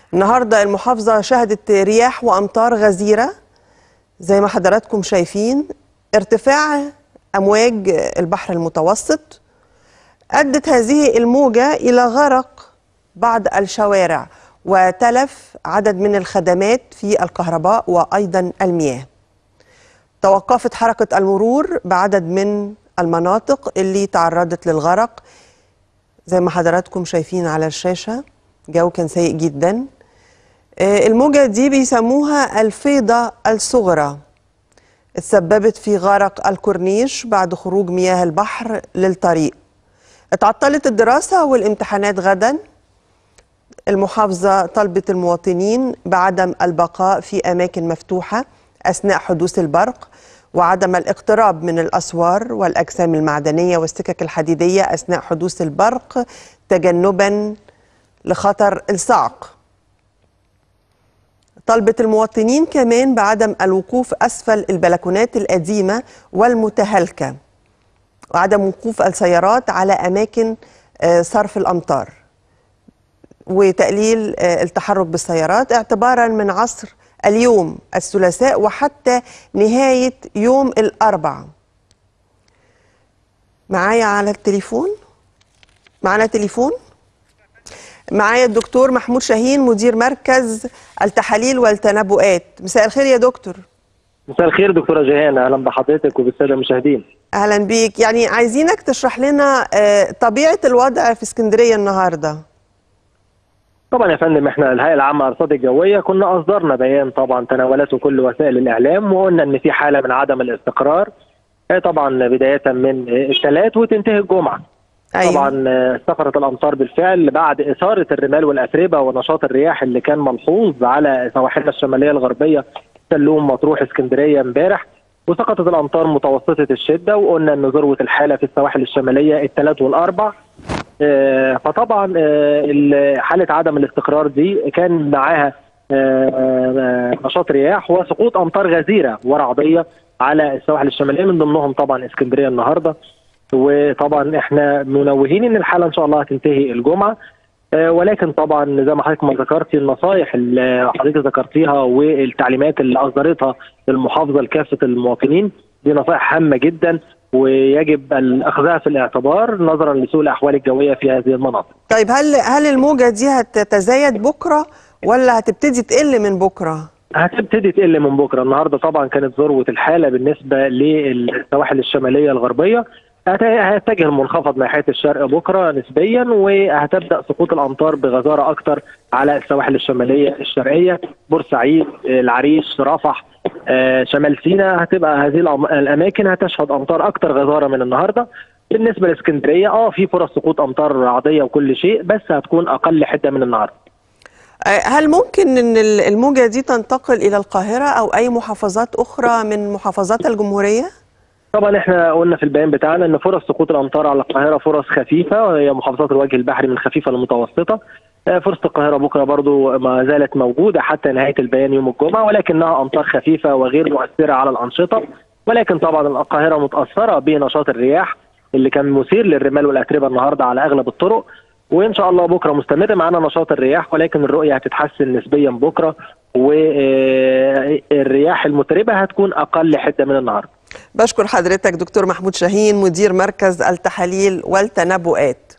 النهارده المحافظة شهدت رياح وأمطار غزيرة زي ما حضراتكم شايفين ارتفاع أمواج البحر المتوسط أدت هذه الموجة إلى غرق بعض الشوارع وتلف عدد من الخدمات في الكهرباء وأيضا المياه توقفت حركة المرور بعدد من المناطق اللي تعرضت للغرق زي ما حضراتكم شايفين على الشاشة الجو كان سيء جدا آه، الموجة دي بيسموها الفيضة الصغرى اتسببت في غرق الكورنيش بعد خروج مياه البحر للطريق اتعطلت الدراسة والامتحانات غدا المحافظة طلبت المواطنين بعدم البقاء في أماكن مفتوحة أثناء حدوث البرق وعدم الاقتراب من الأسوار والأجسام المعدنية والسكك الحديدية أثناء حدوث البرق تجنبا لخطر الصعق طلبت المواطنين كمان بعدم الوقوف أسفل البلكونات القديمة والمتهالكة وعدم وقوف السيارات على أماكن آه، صرف الأمطار وتقليل آه، التحرك بالسيارات اعتبارا من عصر اليوم الثلاثاء وحتى نهاية يوم الأربع معايا على التليفون معانا تليفون معايا الدكتور محمود شاهين مدير مركز التحاليل والتنبؤات مساء الخير يا دكتور مساء الخير دكتوره جيهان اهلا بحضرتك وبالساده المشاهدين اهلا بيك يعني عايزينك تشرح لنا آه، طبيعه الوضع في اسكندريه النهارده طبعا يا فندم احنا الهيئه العامه للارصاد الجويه كنا اصدرنا بيان طبعا تناولته كل وسائل الاعلام وقلنا ان في حاله من عدم الاستقرار آه، طبعا بدايه من آه، الثلاث وتنتهي الجمعه أيوة. طبعا آه، سقطت الامطار بالفعل بعد اثاره الرمال والاتربه ونشاط الرياح اللي كان ملحوظ على سواحلنا الشماليه الغربيه سلوم مطروح اسكندريه امبارح وسقطت الامطار متوسطه الشده وقلنا ان ذروه الحاله في السواحل الشماليه الثلاث والاربع آه، فطبعا آه، ال- حاله عدم الاستقرار دي كان معاها آه، آه، نشاط رياح وسقوط امطار غزيره ورعديه على السواحل الشماليه من ضمنهم طبعا اسكندريه النهارده وطبعا احنا منوهين ان الحاله ان شاء الله هتنتهي الجمعه آه، ولكن طبعا زي ما حضرتك ما ذكرتي النصائح اللي حضرتك ذكرتيها والتعليمات اللي اصدرتها المحافظه لكافه المواطنين دي نصائح هامه جدا ويجب اخذها في الاعتبار نظرا لسوء الاحوال الجويه في هذه المناطق. طيب هل هل الموجه دي هتتزايد بكره ولا هتبتدي تقل من بكره هتبتدي تقل من بكره النهارده طبعا كانت ذروه الحاله بالنسبه للسواحل الشماليه الغربيه هت- هيتجه المنخفض ناحيه الشرق بكره نسبيا وهتبدا سقوط الامطار بغزاره اكتر على السواحل الشماليه الشرقيه بورسعيد العريش رفح آه، شمال سيناء هتبقى هذه الأم- الاماكن هتشهد امطار اكتر غزاره من النهارده بالنسبه لاسكندريه اه في فرص سقوط امطار رعديه وكل شيء بس هتكون اقل حده من النهارده آه، هل ممكن ان ال- الموجه دي تنتقل الى القاهره او اي محافظات اخرى من محافظات الجمهوريه طبعا احنا قلنا في البيان بتاعنا ان فرص سقوط الامطار على القاهره فرص خفيفه وهي محافظات الوجه البحري من خفيفه لمتوسطه آه، فرصه القاهره بكره برضو ما زالت موجوده حتى نهايه البيان يوم الجمعه ولكنها امطار خفيفه وغير مؤثره على الانشطه ولكن طبعا القاهره متاثره بنشاط الرياح اللي كان مثير للرمال والاتربه النهارده على اغلب الطرق وان شاء الله بكره مستمر معانا نشاط الرياح ولكن الرؤيه هتتحسن نسبيا بكره والرياح المتربه هتكون اقل حده من النهارده بشكر حضرتك دكتور محمود شاهين مدير مركز التحاليل والتنبؤات